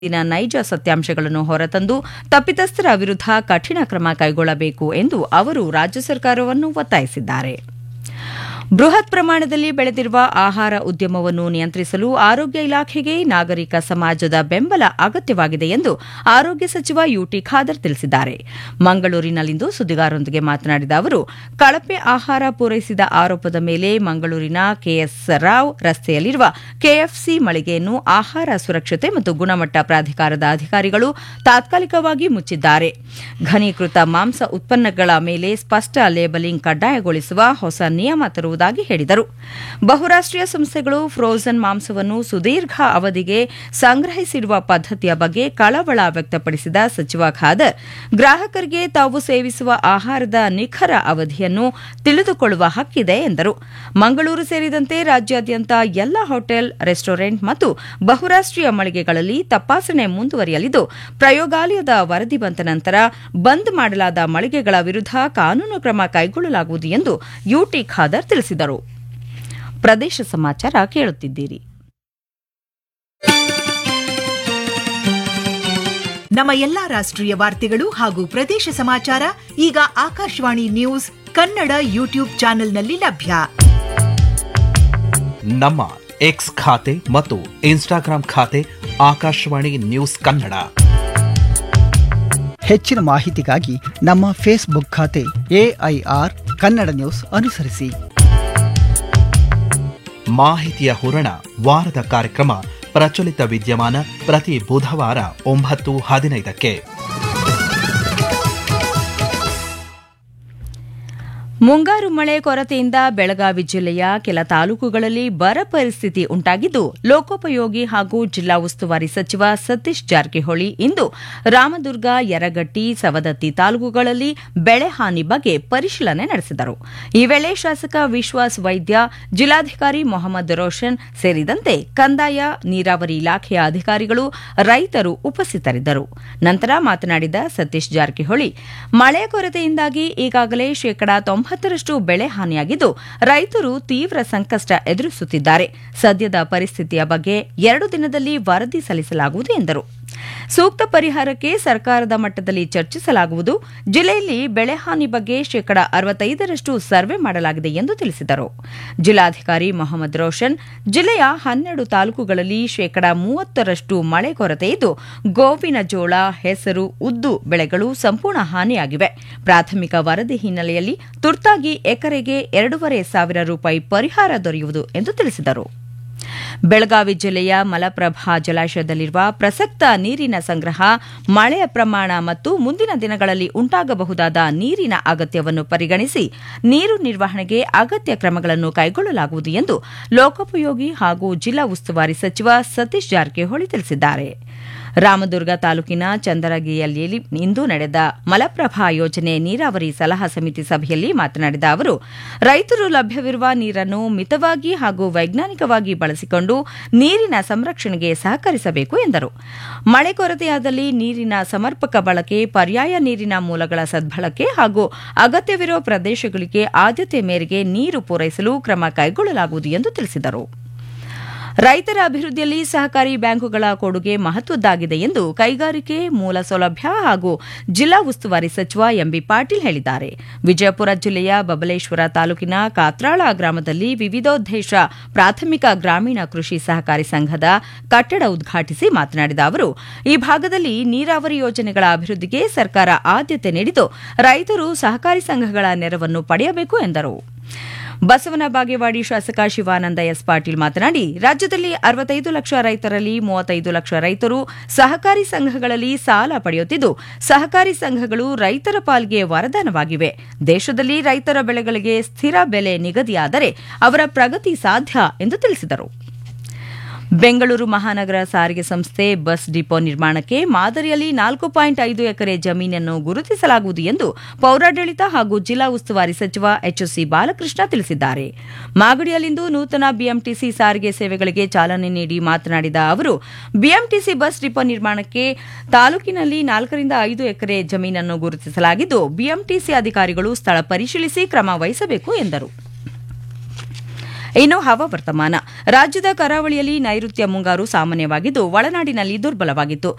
ದಿನ ನೈಜ ಸತ್ಯಾಂಶಗಳನ್ನು ಹೊರತಂದು ತಪ್ಪಿತಸ್ಥರ ವಿರುದ್ಧ ಕಠಿಣ ಕ್ರಮ ಕೈಗೊಳ್ಳಬೇಕು ಎಂದು ಅವರು ರಾಜ್ಯ ಸರ್ಕಾರವನ್ನು ಒತ್ತಾಯಿಸಿದ್ದಾರೆ ಬೃಹತ್ ಪ್ರಮಾಣದಲ್ಲಿ ಬೆಳೆದಿರುವ ಆಹಾರ ಉದ್ಯಮವನ್ನು ನಿಯಂತ್ರಿಸಲು ಆರೋಗ್ಯ ಇಲಾಖೆಗೆ ನಾಗರಿಕ ಸಮಾಜದ ಬೆಂಬಲ ಅಗತ್ಯವಾಗಿದೆ ಎಂದು ಆರೋಗ್ಯ ಸಚಿವ ಯುಟಿ ಖಾದರ್ ತಿಳಿಸಿದ್ದಾರೆ ಮಂಗಳೂರಿನಲ್ಲಿಂದು ಸುದ್ದಿಗಾರರೊಂದಿಗೆ ಮಾತನಾಡಿದ ಅವರು ಕಳಪೆ ಆಹಾರ ಪೂರೈಸಿದ ಆರೋಪದ ಮೇಲೆ ಮಂಗಳೂರಿನ ಕೆಎಸ್ ರಾವ್ ರಸ್ತೆಯಲ್ಲಿರುವ ಕೆಎಫ್ಸಿ ಮಳಿಗೆಯನ್ನು ಆಹಾರ ಸುರಕ್ಷತೆ ಮತ್ತು ಗುಣಮಟ್ಟ ಪ್ರಾಧಿಕಾರದ ಅಧಿಕಾರಿಗಳು ತಾತ್ಕಾಲಿಕವಾಗಿ ಮುಚ್ಚಿದ್ದಾರೆ ಘನೀಕೃತ ಮಾಂಸ ಉತ್ಪನ್ನಗಳ ಮೇಲೆ ಸ್ಪಷ್ಟ ಲೇಬಲಿಂಗ್ ಕಡ್ಡಾಯಗೊಳಿಸುವ ಹೊಸ ನಿಯಮ ತರುವುದಾಗಿ ಹೇಳಿದರು ಬಹುರಾಷ್ಟೀಯ ಸಂಸ್ಥೆಗಳು ಫ್ರೋಜನ್ ಮಾಂಸವನ್ನು ಸುದೀರ್ಘ ಅವಧಿಗೆ ಸಂಗ್ರಹಿಸಿಡುವ ಪದ್ಧತಿಯ ಬಗ್ಗೆ ಕಳವಳ ವ್ಯಕ್ತಪಡಿಸಿದ ಸಚಿವ ಖಾದರ್ ಗ್ರಾಹಕರಿಗೆ ತಾವು ಸೇವಿಸುವ ಆಹಾರದ ನಿಖರ ಅವಧಿಯನ್ನು ತಿಳಿದುಕೊಳ್ಳುವ ಹಕ್ಕಿದೆ ಎಂದರು ಮಂಗಳೂರು ಸೇರಿದಂತೆ ರಾಜ್ಯಾದ್ಯಂತ ಎಲ್ಲ ಹೋಟೆಲ್ ರೆಸ್ಟೋರೆಂಟ್ ಮತ್ತು ಬಹುರಾಷ್ಟೀಯ ಮಳಿಗೆಗಳಲ್ಲಿ ತಪಾಸಣೆ ಮುಂದುವರಿಯಲಿದ್ದು ಪ್ರಯೋಗಾಲಯದ ವರದಿ ಬಂದ ನಂತರ ಬಂದ್ ಮಾಡಲಾದ ಮಳಿಗೆಗಳ ವಿರುದ್ಧ ಕಾನೂನು ಕ್ರಮ ಕೈಗೊಳ್ಳಲಾಗುವುದು ಎಂದು ಯುಟಿ ಖಾದರ್ ತಿಳಿಸಿದರು ಪ್ರದೇಶ ಸಮಾಚಾರ ಕೇಳುತ್ತಿದ್ದೀರಿ ನಮ್ಮ ಎಲ್ಲಾ ರಾಷ್ಟ್ರೀಯ ವಾರ್ತೆಗಳು ಹಾಗೂ ಪ್ರದೇಶ ಸಮಾಚಾರ ಈಗ ಆಕಾಶವಾಣಿ ನ್ಯೂಸ್ ಕನ್ನಡ ಯೂಟ್ಯೂಬ್ ಚಾನೆಲ್ನಲ್ಲಿ ಲಭ್ಯ ನಮ್ಮ ಎಕ್ಸ್ ಖಾತೆ ಮತ್ತು ಇನ್ಸ್ಟಾಗ್ರಾಂ ಖಾತೆ ಆಕಾಶವಾಣಿ ನ್ಯೂಸ್ ಕನ್ನಡ ಹೆಚ್ಚಿನ ಮಾಹಿತಿಗಾಗಿ ನಮ್ಮ ಫೇಸ್ಬುಕ್ ಖಾತೆ ಎಐಆರ್ ಕನ್ನಡ ನ್ಯೂಸ್ ಅನುಸರಿಸಿ ಮಾಹಿತಿಯ ಹೂರಣ ವಾರದ ಕಾರ್ಯಕ್ರಮ ಪ್ರಚಲಿತ ವಿದ್ಯಮಾನ ಪ್ರತಿ ಬುಧವಾರ ಒಂಬತ್ತು ಹದಿನೈದಕ್ಕೆ ಮುಂಗಾರು ಮಳೆ ಕೊರತೆಯಿಂದ ಬೆಳಗಾವಿ ಜಿಲ್ಲೆಯ ಕೆಲ ತಾಲೂಕುಗಳಲ್ಲಿ ಬರ ಪರಿಸ್ಥಿತಿ ಉಂಟಾಗಿದ್ದು ಲೋಕೋಪಯೋಗಿ ಹಾಗೂ ಜಿಲ್ಲಾ ಉಸ್ತುವಾರಿ ಸಚಿವ ಸತೀಶ್ ಜಾರಕಿಹೊಳಿ ಇಂದು ರಾಮದುರ್ಗ ಯರಗಟ್ಟಿ ಸವದತ್ತಿ ತಾಲೂಕುಗಳಲ್ಲಿ ಬೆಳೆ ಹಾನಿ ಬಗ್ಗೆ ಪರಿಶೀಲನೆ ನಡೆಸಿದರು ಈ ವೇಳೆ ಶಾಸಕ ವಿಶ್ವಾಸ್ ವೈದ್ಯ ಜಿಲ್ಲಾಧಿಕಾರಿ ಮೊಹಮ್ಮದ್ ರೋಷನ್ ಸೇರಿದಂತೆ ಕಂದಾಯ ನೀರಾವರಿ ಇಲಾಖೆಯ ಅಧಿಕಾರಿಗಳು ರೈತರು ಉಪಸ್ಥಿತರಿದ್ದರು ನಂತರ ಮಾತನಾಡಿದ ಸತೀಶ್ ಜಾರಕಿಹೊಳಿ ಮಳೆ ಕೊರತೆಯಿಂದಾಗಿ ಈಗಾಗಲೇ ಶೇಕಡಾ ತೊಂಬತ್ತರಷ್ಟು ಬೆಳೆ ಹಾನಿಯಾಗಿದ್ದು ರೈತರು ತೀವ್ರ ಸಂಕಷ್ಟ ಎದುರಿಸುತ್ತಿದ್ದಾರೆ ಸದ್ಯದ ಪರಿಸ್ಥಿತಿಯ ಬಗ್ಗೆ ಎರಡು ದಿನದಲ್ಲಿ ವರದಿ ಸಲ್ಲಿಸಲಾಗುವುದು ಎಂದರು ಸೂಕ್ತ ಪರಿಹಾರಕ್ಕೆ ಸರ್ಕಾರದ ಮಟ್ಟದಲ್ಲಿ ಚರ್ಚಿಸಲಾಗುವುದು ಜಿಲ್ಲೆಯಲ್ಲಿ ಬೆಳೆ ಹಾನಿ ಬಗ್ಗೆ ಶೇಕಡಾ ಅರವತ್ತೈದರಷ್ಟು ಸರ್ವೆ ಮಾಡಲಾಗಿದೆ ಎಂದು ತಿಳಿಸಿದರು ಜಿಲ್ಲಾಧಿಕಾರಿ ಮೊಹಮ್ಮದ್ ರೋಷನ್ ಜಿಲ್ಲೆಯ ಹನ್ನೆರಡು ತಾಲೂಕುಗಳಲ್ಲಿ ಶೇಕಡಾ ಮೂವತ್ತರಷ್ಟು ಮಳೆ ಕೊರತೆ ಇದ್ದು ಗೋವಿನ ಜೋಳ ಹೆಸರು ಉದ್ದು ಬೆಳೆಗಳು ಸಂಪೂರ್ಣ ಹಾನಿಯಾಗಿವೆ ಪ್ರಾಥಮಿಕ ವರದಿ ಹಿನ್ನೆಲೆಯಲ್ಲಿ ತುರ್ತಾಗಿ ಎಕರೆಗೆ ಎರಡೂವರೆ ಸಾವಿರ ರೂಪಾಯಿ ಪರಿಹಾರ ದೊರೆಯುವುದು ಎಂದು ತಿಳಿಸಿದರು ಬೆಳಗಾವಿ ಜಿಲ್ಲೆಯ ಮಲಪ್ರಭಾ ಜಲಾಶಯದಲ್ಲಿರುವ ಪ್ರಸಕ್ತ ನೀರಿನ ಸಂಗ್ರಹ ಮಳೆಯ ಪ್ರಮಾಣ ಮತ್ತು ಮುಂದಿನ ದಿನಗಳಲ್ಲಿ ಉಂಟಾಗಬಹುದಾದ ನೀರಿನ ಅಗತ್ಯವನ್ನು ಪರಿಗಣಿಸಿ ನೀರು ನಿರ್ವಹಣೆಗೆ ಅಗತ್ಯ ಕ್ರಮಗಳನ್ನು ಕೈಗೊಳ್ಳಲಾಗುವುದು ಎಂದು ಲೋಕೋಪಯೋಗಿ ಹಾಗೂ ಜಿಲ್ಲಾ ಉಸ್ತುವಾರಿ ಸಚಿವ ಸತೀಶ್ ಜಾರಕಿಹೊಳಿ ತಿಳಿಸಿದ್ದಾರೆ ರಾಮದುರ್ಗ ತಾಲೂಕಿನ ಚಂದರಗಿಯಲ್ಲಿ ಇಂದು ನಡೆದ ಮಲಪ್ರಭಾ ಯೋಜನೆ ನೀರಾವರಿ ಸಲಹಾ ಸಮಿತಿ ಸಭೆಯಲ್ಲಿ ಮಾತನಾಡಿದ ಅವರು ರೈತರು ಲಭ್ಯವಿರುವ ನೀರನ್ನು ಮಿತವಾಗಿ ಹಾಗೂ ವೈಜ್ಞಾನಿಕವಾಗಿ ಬಳಸಿಕೊಂಡು ನೀರಿನ ಸಂರಕ್ಷಣೆಗೆ ಸಹಕರಿಸಬೇಕು ಎಂದರು ಮಳೆ ಕೊರತೆಯಾದಲ್ಲಿ ನೀರಿನ ಸಮರ್ಪಕ ಬಳಕೆ ಪರ್ಯಾಯ ನೀರಿನ ಮೂಲಗಳ ಸದ್ಬಳಕೆ ಹಾಗೂ ಅಗತ್ಯವಿರುವ ಪ್ರದೇಶಗಳಿಗೆ ಆದ್ಯತೆ ಮೇರೆಗೆ ನೀರು ಪೂರೈಸಲು ಕ್ರಮ ಕೈಗೊಳ್ಳಲಾಗುವುದು ಎಂದು ತಿಳಿಸಿದರು ರೈತರ ಅಭಿವೃದ್ಧಿಯಲ್ಲಿ ಸಹಕಾರಿ ಬ್ಯಾಂಕುಗಳ ಕೊಡುಗೆ ಮಹತ್ವದ್ದಾಗಿದೆ ಎಂದು ಕೈಗಾರಿಕೆ ಮೂಲ ಸೌಲಭ್ಯ ಹಾಗೂ ಜಿಲ್ಲಾ ಉಸ್ತುವಾರಿ ಸಚಿವ ಎಂಬಿ ಪಾಟೀಲ್ ಹೇಳಿದ್ದಾರೆ ವಿಜಯಪುರ ಜಿಲ್ಲೆಯ ಬಬಲೇಶ್ವರ ತಾಲೂಕಿನ ಕಾತ್ರಾಳ ಗ್ರಾಮದಲ್ಲಿ ವಿವಿಧೋದ್ದೇಶ ಪ್ರಾಥಮಿಕ ಗ್ರಾಮೀಣ ಕೃಷಿ ಸಹಕಾರಿ ಸಂಘದ ಕಟ್ಟಡ ಉದ್ಘಾಟಿಸಿ ಮಾತನಾಡಿದ ಅವರು ಈ ಭಾಗದಲ್ಲಿ ನೀರಾವರಿ ಯೋಜನೆಗಳ ಅಭಿವೃದ್ಧಿಗೆ ಸರ್ಕಾರ ಆದ್ಯತೆ ನೀಡಿದ್ದು ರೈತರು ಸಹಕಾರಿ ಸಂಘಗಳ ನೆರವನ್ನು ಪಡೆಯಬೇಕು ಎಂದರು ಬಸವನ ಬಾಗೇವಾಡಿ ಶಾಸಕ ಶಿವಾನಂದ ಎಸ್ ಪಾಟೀಲ್ ಮಾತನಾಡಿ ರಾಜ್ಯದಲ್ಲಿ ಅರವತ್ತೈದು ಲಕ್ಷ ರೈತರಲ್ಲಿ ಮೂವತ್ತೈದು ಲಕ್ಷ ರೈತರು ಸಹಕಾರಿ ಸಂಘಗಳಲ್ಲಿ ಸಾಲ ಪಡೆಯುತ್ತಿದ್ದು ಸಹಕಾರಿ ಸಂಘಗಳು ರೈತರ ಪಾಲ್ಗೆ ವರದಾನವಾಗಿವೆ ದೇಶದಲ್ಲಿ ರೈತರ ಬೆಳೆಗಳಿಗೆ ಸ್ಥಿರ ಬೆಲೆ ನಿಗದಿಯಾದರೆ ಅವರ ಪ್ರಗತಿ ಸಾಧ್ಯ ಎಂದು ತಿಳಿಸಿದರು ಬೆಂಗಳೂರು ಮಹಾನಗರ ಸಾರಿಗೆ ಸಂಸ್ಥೆ ಬಸ್ ಡಿಪೋ ನಿರ್ಮಾಣಕ್ಕೆ ಮಾದರಿಯಲ್ಲಿ ನಾಲ್ಕು ಪಾಯಿಂಟ್ ಐದು ಎಕರೆ ಜಮೀನನ್ನು ಗುರುತಿಸಲಾಗುವುದು ಎಂದು ಪೌರಾಡಳಿತ ಹಾಗೂ ಜಿಲ್ಲಾ ಉಸ್ತುವಾರಿ ಸಚಿವ ಎಚ್ಎಸ್ಸಿ ಬಾಲಕೃಷ್ಣ ತಿಳಿಸಿದ್ದಾರೆ ಮಾಗಡಿಯಲ್ಲಿಂದು ನೂತನ ಬಿಎಂಟಿಸಿ ಸಾರಿಗೆ ಸೇವೆಗಳಿಗೆ ಚಾಲನೆ ನೀಡಿ ಮಾತನಾಡಿದ ಅವರು ಬಿಎಂಟಿಸಿ ಬಸ್ ಡಿಪೋ ನಿರ್ಮಾಣಕ್ಕೆ ತಾಲೂಕಿನಲ್ಲಿ ನಾಲ್ಕರಿಂದ ಐದು ಎಕರೆ ಜಮೀನನ್ನು ಗುರುತಿಸಲಾಗಿದ್ದು ಬಿಎಂಟಿಸಿ ಅಧಿಕಾರಿಗಳು ಸ್ಥಳ ಪರಿಶೀಲಿಸಿ ಕ್ರಮ ವಹಿಸಬೇಕು ಎಂದರು ಇನ್ನು ಹವಾವರ್ತಮಾನ ರಾಜ್ಯದ ಕರಾವಳಿಯಲ್ಲಿ ನೈಋತ್ಯ ಮುಂಗಾರು ಸಾಮಾನ್ಯವಾಗಿದ್ದು ಒಳನಾಡಿನಲ್ಲಿ ದುರ್ಬಲವಾಗಿತ್ತು